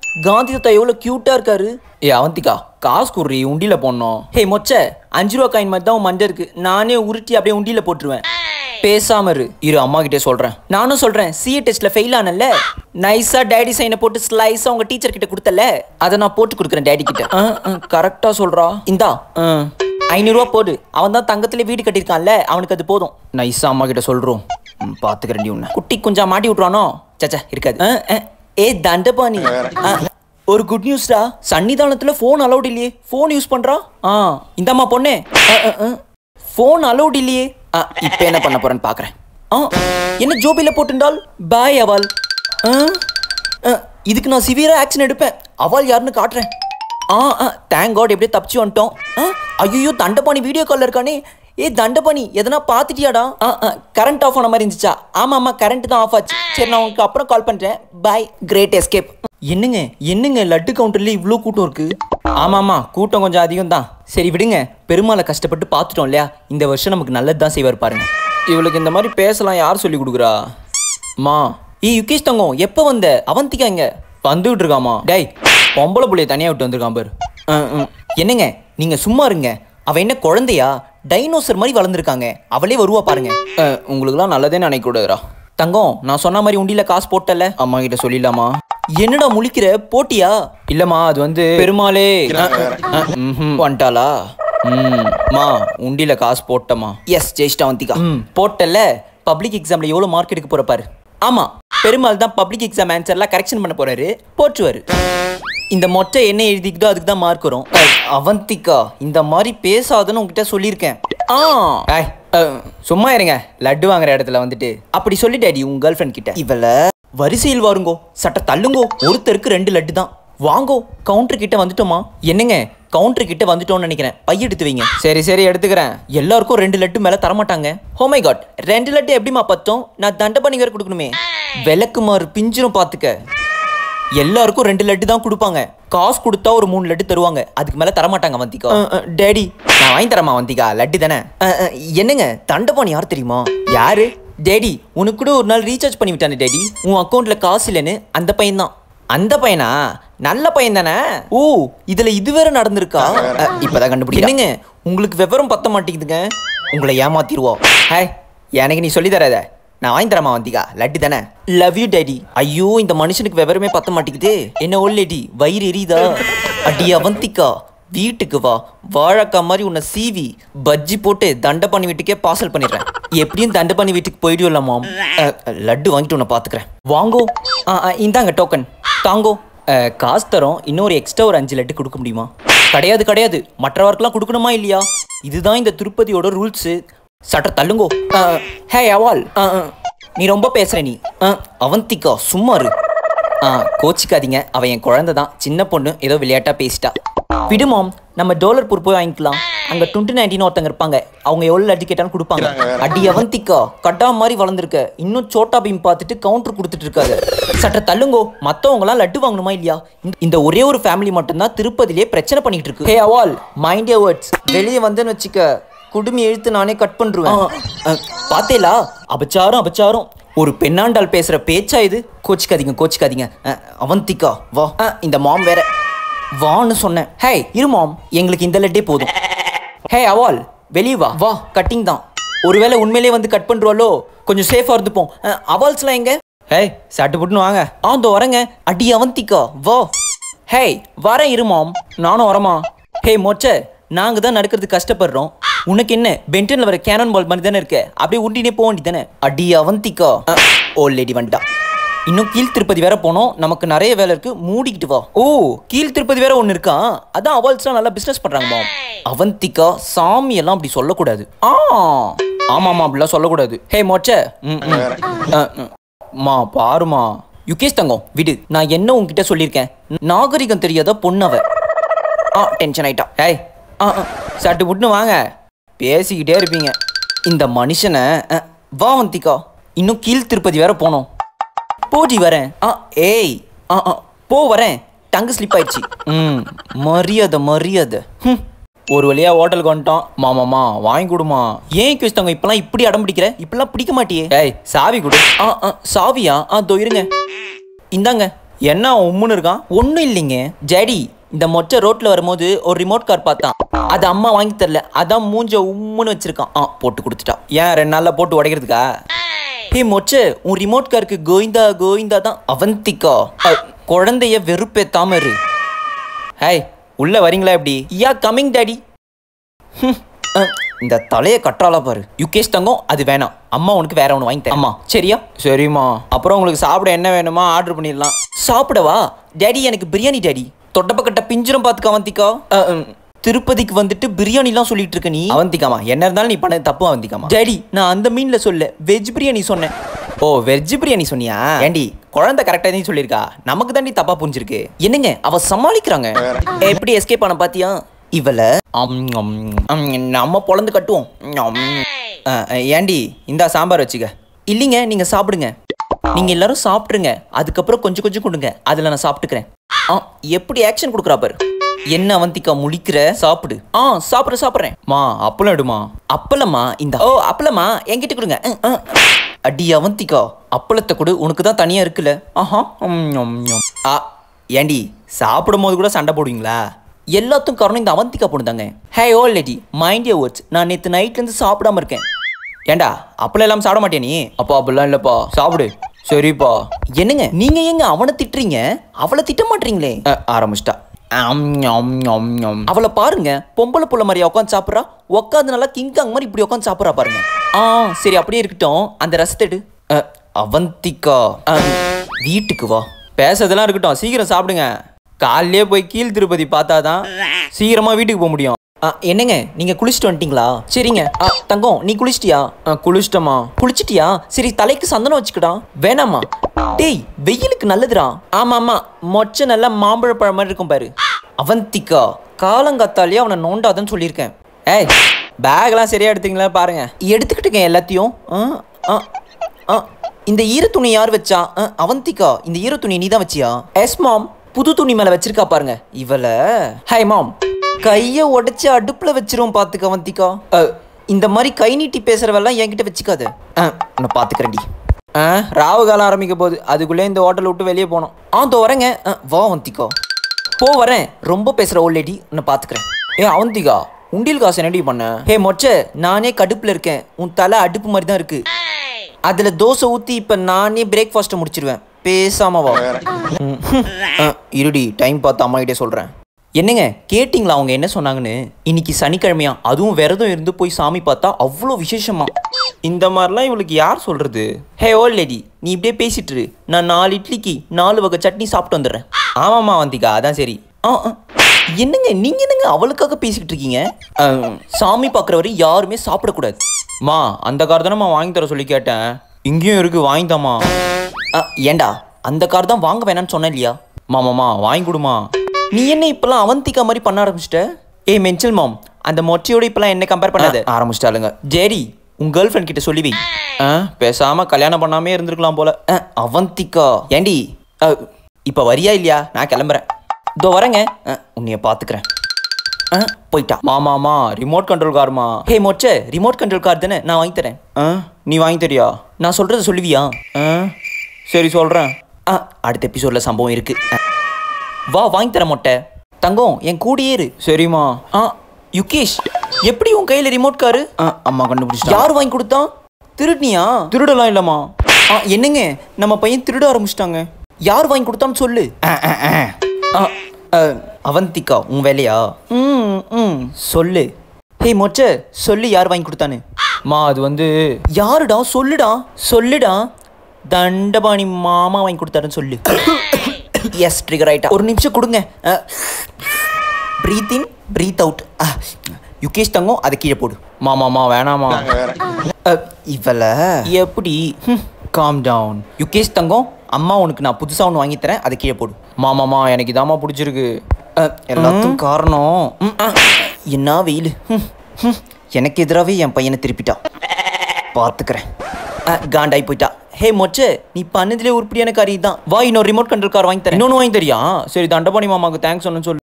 காந்தி தாத்தா எவ்வளோ க்யூட்டாக இருக்காரு ஏ அவந்திகா காசு குடுறி உண்டியில போடணும் ஹே மொச்ச அஞ்சு ரூபா காயின் மாதிரி தான் மண்டை இருக்கு நானே உருட்டி அப்படியே உண்டியில போட்டுருவேன் பேசாம இரு இரு அம்மா கிட்டே சொல்றேன் நானும் சொல்றேன் சிஏ டெஸ்ட்ல ஃபெயில் ஆனல நைஸா டேடி சைனை போட்டு ஸ்லைஸா உங்க டீச்சர் கிட்ட கொடுத்தல அதை நான் போட்டு கொடுக்குறேன் டேடி கிட்ட கரெக்டா சொல்றா இந்தா ஐநூறுரூவா போடு அவன் தான் தங்கத்துல வீடு கட்டியிருக்கான்ல அவனுக்கு அது போதும் நைஸா அம்மா கிட்ட சொல்றோம் ம், பாத்துக்கிறேன் உன்னை குட்டி கொஞ்சா மாட்டி விட்ருவானோ சச்சா இருக்காது அஹ், அஹ். ஏ தண்டபாணி அஹ், ஒரு குட் நியூஸ்டா சன்னிதானத்துல ஃபோன் அலௌட் இல்லையே ஃபோன் யூஸ் பண்றா ஆ இந்தாம்மா பொண்ணே ஃபோன் அலௌட் இல்லையே ஆ இப்போ என்ன பண்ண போறேன்னு பார்க்கறேன் ஆ என்ன ஜோபில போட்டுண்டால் பாய் அவள் ஆ ஆ, இதுக்கு நான் சிவியரா ஆக்ஷன் எடுப்பேன் அவள் யாருன்னு காட்டுறேன் ஆ ஆ தேங்க் காட் எப்படியே தப்பிச்சு வந்துட்டோம் ஆ ஐயோ தண்டபாணி வீடியோ காலில் இருக்கானே ஏ தண்டபாணி எதனா பார்த்துட்டியாடா ஆ ஆ கரண்ட் ஆஃப் ஆன மாதிரி இருந்துச்சா ஆமா ஆமா கரண்ட் தான் ஆஃப் ஆச்சு சரி நான் உங்களுக்கு அப்புறம் கால் பண்றேன் பை கிரேட் எஸ்கேப் என்னங்க என்னங்க லட்டு கவுண்டர்ல இவ்வளோ கூட்டம் இருக்கு ஆமாம்மா கூட்டம் கொஞ்சம் அதிகம் தான் சரி விடுங்க பெருமாளை கஷ்டப்பட்டு பார்த்துட்டோம் இல்லையா இந்த வருஷம் நமக்கு நல்லது தான் செய்வார் பாருங்க இவளுக்கு இந்த மாதிரி பேசலாம் யார் சொல்லி கொடுக்குறா மா ஏய் யுகேஷ் தங்கம் எப்போ வந்த அவந்திகா இங்க வந்துகிட்டு இருக்காமா டேய் பொம்பளை புள்ளைய தனியாக விட்டு வந்திருக்கான் பாரு அஹ், ம். என்னங்க நீங்க சும்மா இருங்க அவ என்ன குழந்தையா டைனோசர் மாதிரி வளர்ந்துருக்காங்க அவளே வருவா பாருங்க அஹ், உங்களுக்குலாம் நல்லதே நினைக்க கூடாதுடா தங்கம் நான் சொன்ன மாதிரி உண்டியில காசு போட்டல அம்மா கிட்ட சொல்லிடலாமா என்னடா முழிக்கிற போட்டியா இல்லம்மா அது வந்து பெருமாளே அஹ், அஹ், ம்ஹும். வந்துட்டாளா ம் மா உண்டியில காசு போட்டமா எஸ் ஜெயிஷ்டா வந்திகா ம் போட்டல பப்ளிக் எக்ஸாம்ல எவ்வளவு மார்க் எடுக்க போற பாரு ஆமா பெருமாள் தான் பப்ளிக் எக்ஸாம் ஆன்சர்லாம் கரெக்ஷன் பண்ண போறாரு போட்டுருவாரு இந்த மொட்டை என்ன எழுதிக்கிட்டோ அதுக்கு தான் மார்க் வரும் அஹ், அவந்திகா இந்த மாதிரி பேசாதன்னு உங்ககிட்ட சொல்லியிருக்கேன் ஆ ஏய், அஹ், சும்மா இருங்க லட்டு வாங்குற இடத்துல வந்துட்டு அப்படி சொல்லி டாடி உங்க கேர்ள் ஃப்ரெண்ட் கிட்ட இவள வரிசையில் வாருங்கோ சட்ட தள்ளுங்கோ ஒருத்தருக்கு ரெண்டு லட்டு தான் வாங்கோ கவுண்டர் கிட்ட வந்துட்டோமா என்னங்க கவுண்டர் கிட்ட வந்துட்டோம்னு நினைக்கிறேன் பை எடுத்து வைங்க சரி சரி எடுத்துக்கிறேன் எல்லாருக்கும் ரெண்டு லட்டு மேல தரமாட்டாங்க ஹோமை காட் ரெண்டு லட்டு எப்படிமா பத்தும் நான் தண்டபாணி வேற கொடுக்கணுமே விளக்குமாறு பிஞ்சிரும் பாத்துக்க எல்லாருக்கும் ரெண்டு லட்டு தான் கொடுப்பாங்க காசு கொடுத்தா ஒரு மூணு லட்டு தருவாங்க அதுக்கு மேல தரமாட்டாங்க வந்திகா டேடி நான் வாங்கி தரமா வந்திகா லட்டு தானே அஹ், அஹ், என்னங்க தண்டபாணி யார் தெரியுமா யாரு டேடி உனக்கு கூட ஒரு நாள் ரீசார்ஜ் பண்ணி விட்டானே டேடி உன் அக்கௌண்ட்ல காசு இல்லைன்னு அந்த பையன் தான் அந்த பையனா நல்ல பையன் தானே ஓ இதுல இது வேற நடந்திருக்கா அஹ், இப்பதான் கண்டுபிடிக்கிறேங்க உங்களுக்கு விவரம் பத்த மாட்டேங்குதுங்க உங்களை ஏமாத்திடுவோம் ஹாய் எனக்கு நீ சொல்லி தராத நான் வாங்கி தரமா வந்திகா லட்டு தானே லவ் யூ டேடி ஐயோ இந்த மனுஷனுக்கு விவரமே பத்த மாட்டேங்குது என்ன ஓல் லேடி வயிறு எரியுதா அடி அவந்திகா வீட்டுக்கு வா வாழைக்கா மாதிரி உன்னை சீவி பஜ்ஜி போட்டு தண்டபாணி வீட்டுக்கே பார்சல் பண்ணிடுறேன் எப்படியும் தண்டபாணி வீட்டுக்கு போயிடுவோம்ல மாம் அஹ், லட்டு வாங்கிட்டு உன்னை பார்த்துக்கிறேன் வாங்கோ ஆ ஆ, இந்தாங்க டோக்கன் தாங்கோ அஹ், காசு தரோம் இன்னொரு எக்ஸ்ட்ரா ஒரு அஞ்சு லட்டு கொடுக்க முடியுமா கிடையாது கிடையாது மற்றவர்க்கெல்லாம் கொடுக்கணுமா இல்லையா இதுதான் இந்த திருப்பதியோட ரூல்ஸு சட்ட தள்ளுங்கோ ஹே அவால் நீ ரொம்ப பேசுற நீ அஹ், அவந்திகா சும்மா இரு ஆ கோச்சிக்காதீங்க அவன் என் குழந்தை தான் சின்ன பொண்ணு ஏதோ விளையாட்டா பேசிட்டா விடுமாம் நம்ம டோலர்பூர் போய் வாங்கிக்கலாம் அங்க டுவெண்ட்டி நைன்டீன் ஒருத்தங்க இருப்பாங்க அவங்க எவ்வளவு லட்டு கேட்டாலும் கொடுப்பாங்க அடி அவந்திக்கா கட்டா மாதிரி வளர்ந்துருக்க இன்னும் சோட்டா பீம் பார்த்துட்டு கவுண்டர் கொடுத்துட்டு இருக்காங்க சட்ட தள்ளுங்கோ மத்தவங்கலாம் லட்டு வாங்கணுமா இல்லையா இந்த- இந்த ஒரே ஒரு ஃபேமிலி மட்டும்தான் திருப்பதிலே பிரச்சனை பண்ணிட்டு இருக்கு ஹே அவால் மைண்ட் வேர்ட்ஸ் வெளியே வந்தேன்னு வச்சுக்க குடுமி எழுத்து நானே கட் பண்றேன் பாத்தேலா அபச்சாரம் அபச்சாரம் ஒரு பெண்ணாண்டால் பேசுற பேச்சா இது கோச்சிக்காதீங்க கோச்சிக்காதீங்க அஹ், அவந்திகா வா அஹ், இந்த மாம் வேற வான்னு சொன்னேன் ஹே இரு மாம் எங்களுக்கு இந்த லட்டே போதும் ஹே அவால் வெளியே வா வா கட்டிங் தான் ஒருவேளை உண்மையிலே வந்து கட் பண்றாளோ கொஞ்சம் சேஃபா இருந்துப்போம் அஹ், அவால்ஸ்லாம் எங்க ஹே சட்டு புட்டுன்னு வாங்க ஆ இதோ வரேங்க அடி அவந்திகா வா ஹே வரேன் இரு மாம் நானும் வரமா ஹே மொச்ச நாங்க தான் நடக்கிறது கஷ்டப்படுறோம் உனக்கு என்ன பென்டன்ல வர கேனன் பால் மாதிரி தானே இருக்க அப்படியே உண்டினே போக வேண்டியதானே அடி அவந்திகா ஓ லேடி வந்துட்டா இன்னும் கீழ் திருப்பதி வேற போனோம் நமக்கு நிறைய வேலை இருக்கு மூடிக்கிட்டு வா ஓ கீழ் திருப்பதி வேற ஒன்று இருக்கா அதான் அவல்ஸ்லாம் நல்லா பிசினஸ் பண்றாங்க மாம் அவந்திகா சாமி எல்லாம் அப்படி சொல்லக்கூடாது ஆ ஆமாமா அப்படிலாம் சொல்லக்கூடாது ஹே மொச்ச ம், ம். அஹ், ம். மா பாருமா யுகேஷ் தங்கம் விடு நான் என்ன உன்கிட்ட சொல்லியிருக்கேன் நாகரிகம் தெரியாத பொண்ணவ ஆ டென்ஷன் ஆயிட்டா ஏய் ஆ ஆ, சட்டு புட்டுன்னு வாங்க பேசிக்கிட்டே இருப்பீங்க இந்த மனுஷனை அ, வா வந்திக்கா இன்னும் கீழ் திருப்பதி வேற போனோம் போடி வரேன் ஆ ஏய் ஆ ஆ போ வரேன் டங்கு ஸ்லிப் ஆயிடுச்சு ம் மரியாதை மரியாதை ஹம். ஒரு வழியா ஹோட்டலுக்கு வந்துட்டோம் மாமாமா வாங்கி கொடுமா ஏன் யுகேஷ் தங்கம் இப்பெல்லாம் இப்படி அடம் பிடிக்கிற இப்பெல்லாம் பிடிக்க மாட்டியே ஏய் சாவி கொடு ஆ ஆ சாவியா ஆ தோ இருங்க இந்தாங்க என்ன அவன் உம்முன்னு இருக்கான் ஒன்றும் இல்லைங்க ஜடி இந்த மொச்சை ரோட்ல வரும்போது ஒரு ரிமோட் கார் பார்த்தான் அது அம்மா வாங்கி தரல அதான் மூஞ்ச உம்முன்னு வச்சிருக்கான் ஆ போட்டு கொடுத்துட்டான் ஏன் ரெண்டு நாள்ல போட்டு உடைக்கிறதுக்கா ஹே மொச்சை உன் ரிமோட் காருக்கு கோவிந்தா கோவிந்தா தான் அவந்திக்கா அ, குழந்தைய வெறுப்பேத்தாம இரு ஹேய் உள்ள வரீங்களா எப்படி யா கமிங் டாடி இந்த தலையை கட்டுறாளா பாரு யுகேஷ் தங்கம் அது வேணாம் அம்மா உனக்கு வேற ஒன்று வாங்கி தரேன் அம்மா சரியா சரிம்மா அப்புறம் உங்களுக்கு சாப்பிட என்ன வேணுமா ஆர்டர் பண்ணிடலாம் சாப்பிடவா டேடி எனக்கு பிரியாணி டேடி தொட்டப்பக்கட்ட பிஞ்சிரம் பார்த்துக்க அவந்திக்கா அ, ம், திருப்பதிக்கு வந்துட்டு பிரியாணிலாம் சொல்லிட்டு இருக்க நீ அவந்திக்காமா என்ன இருந்தாலும் நீ பண்ண தப்பு அவந்திக்காமா டேடி நான் அந்த மீன்ல சொல்ல வெஜ் பிரியாணி சொன்னேன் ஓ வெஜ் பிரியாணி சொன்னியா ஏண்டி குழந்தை கரெக்டாக தான் சொல்லியிருக்கா நமக்கு தாண்டி தப்பா புரிஞ்சிருக்கு என்னங்க அவ சமாளிக்கிறாங்க எப்படி எஸ்கேப் ஆன பாத்தியா இவள அம், அம், அம், நம்ம பொழந்து கட்டுவோம் அம். அ, அ, ஏண்டி இந்தா சாம்பார் வச்சுக்க இல்லைங்க நீங்க சாப்பிடுங்க நீங்க எல்லாரும் சாப்பிட்ருங்க அதுக்கப்புறம் கொஞ்சம் கொஞ்சம் கொடுங்க அதுல நான் சாப்பிட்டுக்கிறேன் ஆ எப்படி ஆக்ஷன் கொடுக்குறா பாரு என்ன அவந்திக்கா முழிக்கிற சாப்பிடு ஆ சாப்பிட்றேன் சாப்பிட்றேன் மா அப்பளம் எடுமா அப்பளமா இந்த ஓ அப்பளமா என்கிட்ட கொடுங்க ம், ம். அடி அவந்திக்கா அப்பளத்தை கொடு உனக்கு தான் தனியா இருக்குல்ல ஆஹா ம், ம், ம். ஆ ஏண்டி சாப்பிடும் போது கூட சண்டை போடுவீங்களா எல்லாத்துக்கும் காரணம் இந்த அவந்திக்கா பொண்ணுதாங்க hey oh lady mind you words நான் நேற்று நைட்லேருந்து சாப்பிடாம இருக்கேன் ஏண்டா அப்பளம் எல்லாம் சாப்பிட மாட்டியா நீ அப்பா அப்படிலாம் இல்லப்பா சாப்பிடு சரிப்பா என்னங்க நீங்க எங்க அவனை திட்டுறீங்க அவளை திட்ட மாட்டீங்களே ஆரம்பிச்சிட்டா அவளை பாருங்க பொம்பளை புள்ள மாதிரியா உட்காந்து சாப்பிட்றா உட்காந்து நல்லா கிங்காங் மாதிரி இப்படி உட்காந்து சாப்பிட்றா பாருங்க ஆ சரி அப்படியே இருக்கட்டும் அந்த ரசத்தை எடு அ, அவந்திக்கா அ, வீட்டுக்கு வா பேசுறதெல்லாம் இருக்கட்டும் சீக்கிரம் சாப்பிடுங்க காலையிலே போய் கீழ் திருப்பதி பார்த்தாதான் சீக்கிரமா வீட்டுக்கு போக முடியும் ஆ, என்னங்க நீங்க குளிச்சுட்டு வந்துட்டீங்களா சரிங்க ஆ, தங்கம் நீ குளிச்சிட்டியா குளிச்சிட்டமா குளிச்சிட்டியா சரி தலைக்கு சந்தனம் வச்சுக்கடா வேணாமா டேய் வெயிலுக்கு நல்லதுடா ஆமா ஆமா மொச்ச நல்லா மாம்பழ பழம் மாதிரி இருக்கும் பாரு அவந்திக்கா காலங்காத்தாலே அவனை நோண்டாதன்னு சொல்லியிருக்கேன் ஏய் பேக்லாம் சரியா எடுத்தீங்களா பாருங்க எடுத்துக்கிட்டுங்க எல்லாத்தையும் ஆ, ஆ, ஆ. இந்த ஈர துணி யார் வச்சா ஆ, அவந்திகா இந்த ஈர துணி நீ தான் வச்சியா எஸ் மாம் புது துணி மேல வச்சிருக்கா பாருங்க இவள ஹாய் மாம் கைய உடைச்சு அடுப்புல வச்சிரும் பாத்துக்க அவந்திகா அ, இந்த மாதிரி கை நீட்டி பேசுறவெல்லாம் என்கிட்ட வச்சுக்காத ஆ, உன்னை பாத்துக்கிறேன்டி ஆ ராவு காலம் ஆரம்பிக்க போகுது அதுக்குள்ளே இந்த ஹோட்டலை விட்டு வெளியே போனோம் ஆ தோ வரேங்க ஆ, வா அவந்திகா போ வரேன் ரொம்ப பேசுற ஓல்ட் லேடி உன்னை பாத்துக்கிறேன் ஏ அவந்திகா உண்டியல் காசு என்னடி பண்ண ஹே மொச்ச நானே கடுப்புல இருக்கேன் உன் தலை அடுப்பு மாதிரி தான் இருக்கு அதுல தோசை ஊத்தி இப்ப நானே பிரேக்ஃபாஸ்ட்டை முடிச்சிருவேன் பேசாம வா ம், ஆ, இருடி டைம் பார்த்து அம்மா கிட்டே சொல்றேன் என்னங்க கேட்டிங்களா அவங்க என்ன சொன்னாங்கன்னு இன்னைக்கு சனிக்கிழமையா அதுவும் விரதம் இருந்து போய் சாமி பார்த்தா அவ்வளோ விசேஷமா இந்த மாதிரிலாம் இவளுக்கு யார் சொல்றது ஹே ஓல் லேடி நீ இப்படியே பேசிட்டு இரு. நான் நாலு இட்லிக்கு நாலு வகை சட்னி சாப்பிட்டு வந்துடுறேன் ஆமாம்மா வந்திகா அதான் சரி ஆ ஆ. என்னங்க நீங்க என்னங்க அவளுக்காக பேசிக்கிட்டு இருக்கீங்க அஹ், சாமி பார்க்குற வரை யாருமே சாப்பிடக்கூடாது மா அந்த கார் தானே வாங்கி தர சொல்லி கேட்டேன் இங்கேயும் இருக்கு வாங்கித்தாமா ஏண்டா அந்த கார் தான் வாங்க வேணாம்னு சொன்னேன் இல்லையா மாமாமா வாங்கி கொடுமா நீ என்ன இப்பெல்லாம் அவந்திகா மாதிரி பண்ண ஆரம்பிச்சிட்ட ஏய் மென்சல் மாம் அந்த மொச்சையோட இப்பெல்லாம் என்ன கம்பேர் பண்ணாத ஆரம்பிச்சிட்டாளுங்க ஜேடி உன் கேர்ள் ஃப்ரெண்ட் கிட்ட சொல்லி வை ஆ, பேசாம கல்யாணம் பண்ணாமே இருந்திருக்கலாம் போல ஆ, அவந்திகா ஏண்டி அ, இப்ப வரியா இல்லையா நான் கிளம்புறேன் இதோ வரேங்க ஆ, உன்னைய பாத்துக்கிறேன் ஆ, போயிட்டா மாமாமா ரிமோட் கண்ட்ரோல் கார்மா ஹே மொச்ச ரிமோட் கண்ட்ரோல் கார் தானே நான் வாங்கி தரேன் ஆ, நீ வாங்கி தரியா நான் சொல்றத சொல்லுவியா ஆ, சரி சொல்றேன் ஆ, அடுத்த எபிசோட்ல சம்பவம் இருக்கு ஆ. வா வாங்கி தர மொட்டை தங்கம் என் கூடயே இரு சரிம்மா ஆ யுகேஷ் எப்படி உன் கையில ரிமோட் காரு அம்மா கண்டுபிடிச்சா யார் வாங்கி கொடுத்தா திருடினியா திருடலாம் இல்லம்மா ஆ என்னங்க நம்ம பையன் திருட ஆரம்பிச்சிட்டாங்க யார் வாங்கி கொடுத்தான்னு சொல்லு ஆ, ஆ, ஆ. ஆ, ஆ, அவந்திகா உன் வேலையா ம் ம் சொல்லு ஹே மொச்ச சொல்லு யார் வாங்கி கொடுத்தான்னு மா அது வந்து யாருடா சொல்லுடா சொல்லுடா தண்டபாணி மாமா வாங்கி கொடுத்தாருன்னு சொல்லு எஸ் ட்ரிகர் ஆயிட்டா ஒரு நிமிஷம் கொடுங்க breathe in breathe out Yugesh தங்கம் அதை கீழே போடு மாமாமா வேணாமா அஹ், இவள எப்படி காம் டவுன் யுகேஷ் தங்கம் அம்மா உனக்கு நான் புதுசாக ஒன்று வாங்கி தரேன் அதை கீழே போடு மாமாமா எனக்கு இதாம்மா பிடிச்சிருக்கு அஹ், எல்லாத்துக்கும் காரணம் ம், ஆ, என்ன வெயில் ம், ம், எனக்கு எதிராகவே என் பையனை திருப்பிட்டா பார்த்துக்கிறேன் காண்டாய் போயிட்டா ஹே மொச்ச நீ பண்ணதுலேயே உருப்படியான காரியம் தான் வா இன்னொரு ரிமோட் கண்ட்ரோல் கார் வாங்கி தரேன் இன்னொன்று வாங்கி தரியா சரி தண்டபாணி மாமாவுக்கு தேங்க்ஸ் சொன்னு சொல்லு